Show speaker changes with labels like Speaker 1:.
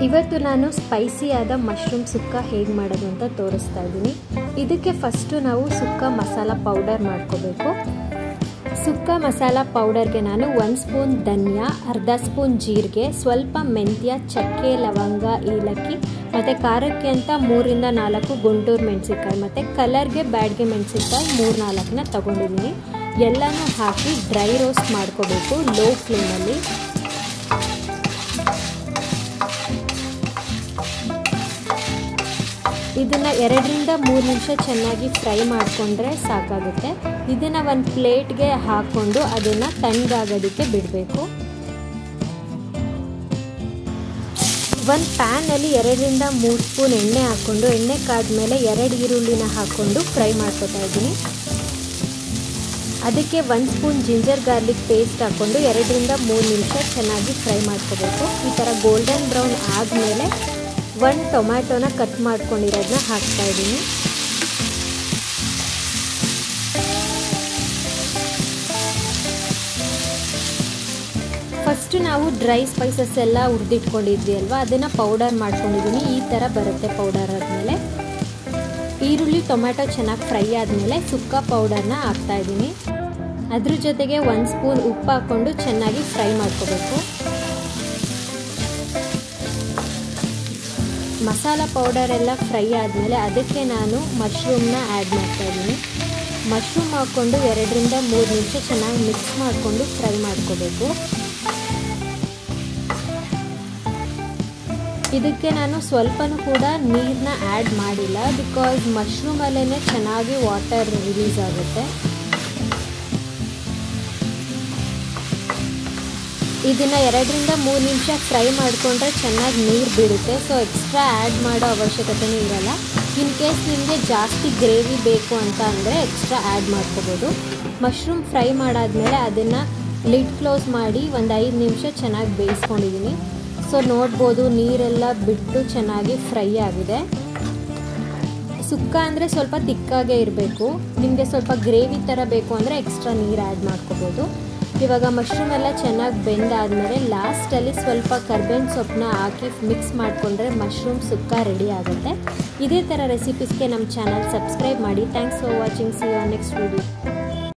Speaker 1: ಇವತ್ತು ನಾನು ಸ್ಪೈಸಿಯಾದ ಮಶ್ರೂಮ್ ಸುಕ್ಕ ಹೇಗೆ ಮಾಡೋದು ಅಂತ ತೋರಿಸ್ತಾ ಇದ್ದೀನಿ ಇದಕ್ಕೆ ಫಸ್ಟು ನಾವು ಸುಕ್ಕ ಮಸಾಲ ಪೌಡರ್ ಮಾಡ್ಕೋಬೇಕು ಸುಕ್ಕ ಮಸಾಲ ಪೌಡರ್ಗೆ ನಾನು ಒಂದು ಸ್ಪೂನ್ ಧನಿಯಾ ಅರ್ಧ ಸ್ಪೂನ್ ಜೀರಿಗೆ ಸ್ವಲ್ಪ ಮೆಂತ್ಯ ಚಕ್ಕೆ ಲವಂಗ ಏಲಕ್ಕಿ ಮತ್ತು ಖಾರಕ್ಕೆ ಅಂತ ಮೂರಿಂದ ನಾಲ್ಕು ಗುಂಟೂರು ಮೆಣಸಿನ್ಕಾಯಿ ಮತ್ತು ಕಲರ್ಗೆ ಬ್ಯಾಡ್ಗೆ ಮೆಣಸಿನ್ಕಾಯಿ ಮೂರು ನಾಲ್ಕನ್ನ ತೊಗೊಂಡಿದ್ದೀನಿ ಎಲ್ಲನೂ ಹಾಕಿ ಡ್ರೈ ರೋಸ್ಟ್ ಮಾಡ್ಕೋಬೇಕು ಲೋ ಫ್ಲೇಮಲ್ಲಿ ಇದನ್ನು ಎರಡರಿಂದ ಮೂರು ನಿಮಿಷ ಚೆನ್ನಾಗಿ ಫ್ರೈ ಮಾಡಿಕೊಂಡ್ರೆ ಸಾಕಾಗುತ್ತೆ ಇದನ್ನು ಒಂದು ಪ್ಲೇಟ್ಗೆ ಹಾಕ್ಕೊಂಡು ಅದನ್ನು ತಣ್ಣಗಾಗೋದಕ್ಕೆ ಬಿಡಬೇಕು ಒಂದು ಪ್ಯಾನಲ್ಲಿ ಎರಡರಿಂದ ಮೂರು ಸ್ಪೂನ್ ಎಣ್ಣೆ ಹಾಕ್ಕೊಂಡು ಎಣ್ಣೆ ಕಾದ್ಮೇಲೆ ಎರಡು ಈರುಳ್ಳಿನ ಹಾಕ್ಕೊಂಡು ಫ್ರೈ ಮಾಡ್ಕೊತಾ ಇದ್ದೀನಿ ಅದಕ್ಕೆ ಒಂದು ಸ್ಪೂನ್ ಜಿಂಜರ್ ಗಾರ್ಲಿಕ್ ಪೇಸ್ಟ್ ಹಾಕ್ಕೊಂಡು ಎರಡರಿಂದ ಮೂರು ನಿಮಿಷ ಚೆನ್ನಾಗಿ ಫ್ರೈ ಮಾಡ್ಕೋಬೇಕು ಈ ಥರ ಗೋಲ್ಡನ್ ಬ್ರೌನ್ ಆದಮೇಲೆ ಒಂದು ಟೊಮ್ಯಾಟೊನ ಕಟ್ ಮಾಡ್ಕೊಂಡಿರೋದನ್ನ ಹಾಕ್ತಾ ಇದ್ದೀನಿ ಫಸ್ಟ್ ನಾವು ಡ್ರೈ ಸ್ಪೈಸಸ್ ಎಲ್ಲ ಹುರಿದಿಟ್ಕೊಂಡಿದ್ವಿ ಅಲ್ವಾ ಅದನ್ನು ಪೌಡರ್ ಮಾಡ್ಕೊಂಡಿದ್ದೀನಿ ಈ ಥರ ಬರುತ್ತೆ ಪೌಡರ್ ಆದಮೇಲೆ ಈರುಳ್ಳಿ ಟೊಮ್ಯಾಟೊ ಚೆನ್ನಾಗಿ ಫ್ರೈ ಆದಮೇಲೆ ಸುಕ್ಕ ಪೌಡರ್ನ ಹಾಕ್ತಾ ಇದ್ದೀನಿ ಅದ್ರ ಜೊತೆಗೆ ಒಂದು ಸ್ಪೂನ್ ಉಪ್ಪು ಹಾಕ್ಕೊಂಡು ಚೆನ್ನಾಗಿ ಫ್ರೈ ಮಾಡ್ಕೋಬೇಕು ಮಸಾಲ ಪೌಡರ್ ಎಲ್ಲ ಫ್ರೈ ಆದಮೇಲೆ ಅದಕ್ಕೆ ನಾನು ಮಶ್ರೂಮ್ನ ಆ್ಯಡ್ ಮಾಡ್ತಾ ಇದ್ದೀನಿ ಮಶ್ರೂಮ್ ಹಾಕ್ಕೊಂಡು ಎರಡರಿಂದ ಮೂರು ನಿಮಿಷ ಚೆನ್ನಾಗಿ ಮಿಕ್ಸ್ ಮಾಡಿಕೊಂಡು ಫ್ರೈ ಮಾಡ್ಕೋಬೇಕು ಇದಕ್ಕೆ ನಾನು ಸ್ವಲ್ಪನೂ ಕೂಡ ನೀರನ್ನ ಆ್ಯಡ್ ಮಾಡಿಲ್ಲ ಬಿಕಾಸ್ ಮಶ್ರೂಮಲ್ಲೇ ಚೆನ್ನಾಗಿ ವಾಟರ್ ರಿಲೀಸ್ ಆಗುತ್ತೆ ಇದನ್ನು ಎರಡರಿಂದ ಮೂರು ನಿಮಿಷ ಫ್ರೈ ಮಾಡಿಕೊಂಡ್ರೆ ಚೆನ್ನಾಗಿ ನೀರು ಬಿಡುತ್ತೆ ಸೊ ಎಕ್ಸ್ಟ್ರಾ ಆ್ಯಡ್ ಮಾಡೋ ಅವಶ್ಯಕತೆಯೂ ಇರಲ್ಲ ಇನ್ ಕೇಸ್ ನಿಮಗೆ ಜಾಸ್ತಿ ಗ್ರೇವಿ ಬೇಕು ಅಂತ ಅಂದರೆ ಎಕ್ಸ್ಟ್ರಾ ಆ್ಯಡ್ ಮಾಡ್ಕೋಬೋದು ಮಶ್ರೂಮ್ ಫ್ರೈ ಮಾಡಾದಮೇಲೆ ಅದನ್ನು ಲಿಡ್ ಕ್ಲೋಸ್ ಮಾಡಿ ಒಂದು ಐದು ನಿಮಿಷ ಚೆನ್ನಾಗಿ ಬೇಯಿಸ್ಕೊಂಡಿದ್ದೀನಿ ಸೊ ನೋಡ್ಬೋದು ನೀರೆಲ್ಲ ಬಿಟ್ಟು ಚೆನ್ನಾಗಿ ಫ್ರೈ ಆಗಿದೆ ಸುಕ್ಕ ಅಂದರೆ ಸ್ವಲ್ಪ ತಿಕ್ಕಾಗೇ ಇರಬೇಕು ನಿಮಗೆ ಸ್ವಲ್ಪ ಗ್ರೇವಿ ಥರ ಬೇಕು ಅಂದರೆ ಎಕ್ಸ್ಟ್ರಾ ನೀರು ಆ್ಯಡ್ ಮಾಡ್ಕೋಬೋದು ಇವಾಗ ಮಶ್ರೂಮ್ ಎಲ್ಲ ಚೆನ್ನಾಗಿ ಬೆಂದಾದಮೇಲೆ ಲಾಸ್ಟಲ್ಲಿ ಸ್ವಲ್ಪ ಕರ್ಬೇವಿನ ಸೊಪ್ಪನ್ನ ಹಾಕಿ ಮಿಕ್ಸ್ ಮಾಡಿಕೊಂಡ್ರೆ ಮಶ್ರೂಮ್ ಸುಕ್ಕ ರೆಡಿ ಆಗುತ್ತೆ ಇದೇ ಥರ ರೆಸಿಪೀಸ್ಗೆ ನಮ್ಮ ಚಾನಲ್ ಸಬ್ಸ್ಕ್ರೈಬ್ ಮಾಡಿ thanks for watching see you next video